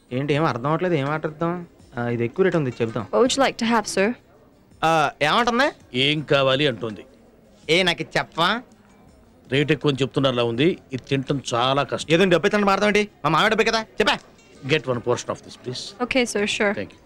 ఏంటి ఏం అర్థం అవ్వట్లేదు ఏం మాట్లాడదాం ఆ, ఇది ఎక్కువ రేట్ ఉంది చెప్తాం What would you like to have, sir? ఆ, ఏమంటుంది ఏం కావాలి అంటుంది ఏ నాకు ఇది చెప్పవా రేట్ ఎక్కువ అని చెప్తున్నారులా ఉంది ఇది తినటం చాలా కష్టం ఏదో డబ్బు ఇస్తాను మాడతాం ఏంటి మా మామిడి డబ్బే కదా చెప్పా get one portion of this please Okay, sir, sure. Thank you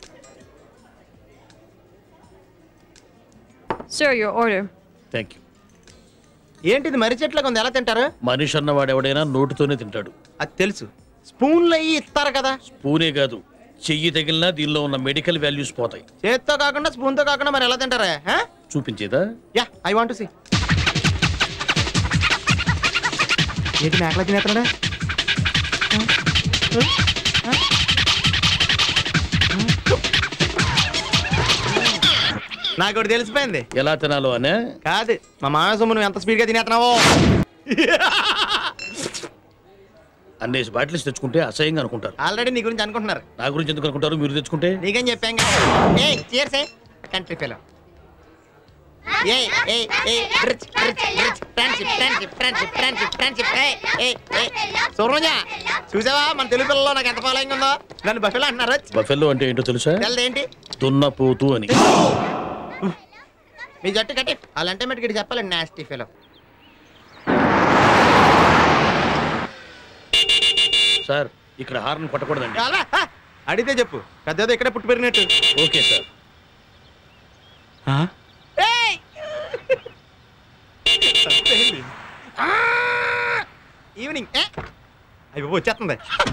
Sir, your order. Thank you ఏంటి ఇది మర్రి చెట్లకు ఉంది ఎలా తింటారు మనిషి అన్నవాడు ఎవడైనా నోటితోనే తింటాడు అది తెలుసు స్పూన్లు అయ్యి ఇస్తారు కదా పూనే కాదు చెయ్యి తగిలినా దీనిలో ఉన్న మెడికల్ వాల్యూస్ పోతాయి చేత్తో కాకుండా స్పూన్తో కాకుండా మరి ఎలా తింటారా ఆ? చూపించేదా యా ఐ వాంట్ సి ఏంటి మేకలా తినేస్తున్నాడా నాకు ఒకటి తెలిసిపోయింది ఎలా తినాలో అనే కాదు మా మామ సొమ్ము నువ్వు ఎంత స్పీడ్గా తినేస్తున్నావో అన్నేసి బాటిల్స్ తెచ్చుకుంటే అసహ్యంగా అనుకుంటారు ఆల్రెడీ నీ గురించి అనుకుంటున్నారు నా గురించి ఎందుకు అనుకుంటారు మీరు తెచ్చుకుంటే నీకేం చెప్పాం చేర్సే కంట్రీ ఫెలో ఏ ఏ ఏ rich rich rich friendship friendship friendship friendship friendship ఏ ఏ ఏ సూర్యజ చూసావా మన తెలుగు పిల్లలో నాకు ఎంత ఫాలోయింగ్ ఉందో నన్ను బఫెలో అంటున్నారు బఫెల్లో అంటే ఏంటో తెలుసా తెల్లదేంటి దున్నపోతు అని మీ జట్టు కట్టి వాళ్ళంటే మటుకు చెప్పాలండి నాస్టీ ఫెలో సార్ ఇక్కడ హార్న్ కొట్టకూడదండి అలా హ! అడిగితే చెప్పు పెద్దదో ఇక్కడే పుట్టి పెరిగినట్టు ఓకే సార్ ఏయ్! చంపేయండి. ఆ! ఈవినింగ్ ఏ? అయ్యి బాబోయ్, వచ్చేస్తుంది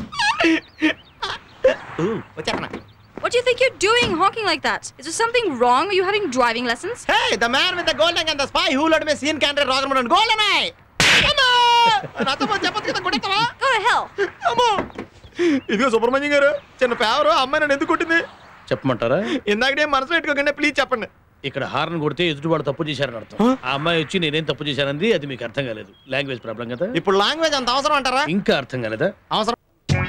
ఊ, వచ్చేస్తున్నా What do you think you're doing honking like that? Is there something wrong? Are you having driving lessons? Hey the man with the golden and the spy who let me seen candidate రాగర్ golden eye నాతో పాటు చెప్పొచ్చు కదా కొట్టేస్తావా Go to hell. అమ్మో ఇదిగో సుబ్రహ్మణ్యం గారు చిన్న favour అమ్మాయి నన్ను ఎందుకు కొట్టింది చెప్పమంటారా ఇందాక మనసు పెట్టుకోకండి ప్లీజ్ చెప్పండి ఇక్కడ హార్న్ కొడితే ఎదుటివాడు తప్పు చేశారని అర్థం ఆ అమ్మాయి వచ్చి నేనేం తప్పు చేశానంది అది మీకు అర్థం కాలేదు లాంగ్వేజ్ ప్రాబ్లం కదా ఇప్పుడు లాంగ్వేజ్ అంత అవసరం అంటారా ఇంకా అర్థం కాలేదా అవసరం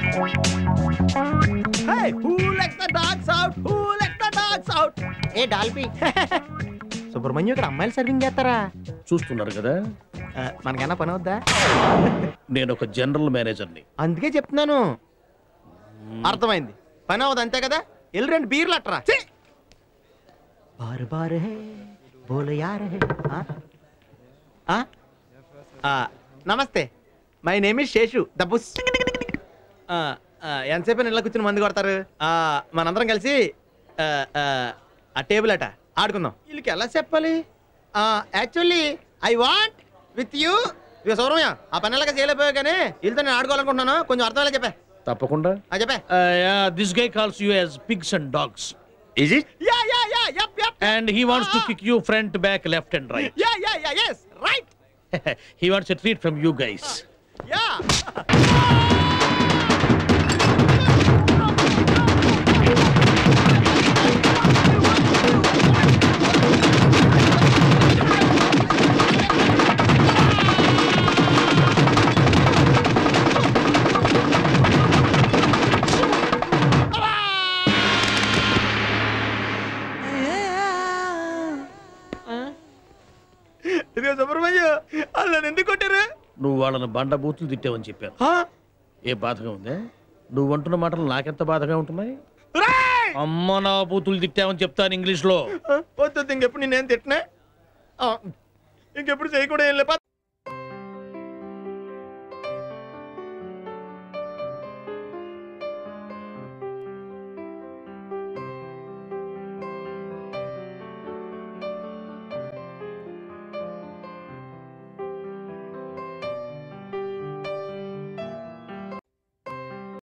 Hey, who lets the dogs out? Who lets the dogs out? ఏ డాల్పి సుబ్రహ్మణ్యం ఇక్కడ అమ్మాయిలు సర్వింగ్ చేస్తారా చూస్తున్నారు కదా ఆ, మనకన్నా పని అవుద్దా నేను ఒక జనరల్ మేనేజర్ని అందుకే చెప్తున్నాను అర్థమైంది పని అవదు అంతే కదా వెళ్ళి రెండు బీర్లు అట్టరా ఛీ! బారు బారు హే బోలు యార్ హే ఆ? ఆ? ఆ, నమస్తే my name is Seshu the boss ఆ, ఆ, ఎంతసేపు ఇళ్ళ కూర్చుని మందు కొడతారు ఆ, మనందరం కలిసి ఆ, ఆ, ఆ టేబుల్ అట ఆడుకుందాం వీళ్ళకి ఎలా చెప్పాలి actually I want with you ఇక సౌరమ్య ఆ పని ఎలాగ చేయలేకపోయా కానీ వీళ్ళతో నేను ఆడుకోవాలనుకుంటున్నాను కొంచెం అర్థమయ్యేలా చెప్పా తప్పకుండా ఆ చెప్పా this guy calls you as pigs and dogs is it ya ya ya yup yup and he wants to kick you front back left and right ya ya ya yes right he wants a treat from you guys ya ఇదిగో సుబ్రహ్మణ్యం వాళ్ళు నన్ను ఎందుకు కొట్టారు నువ్వు వాళ్ళని బండ బూతులు తిట్టావని చెప్పాను ఆ? ఏ బాధగా ఉందే నువ్వు అంటున్న మాటలు నాకెంత బాధగా ఉంటున్నాయి రేయ్! అమ్మ నా బూతులు తిట్టావని చెప్తాను ఇంగ్లీష్ లో ఆ, వద్దు వద్దు, ఇంకెప్పుడు నేనేం తిట్టనే ఆ, ఇంకెప్పుడు చేయకూడదు ఏం లేపా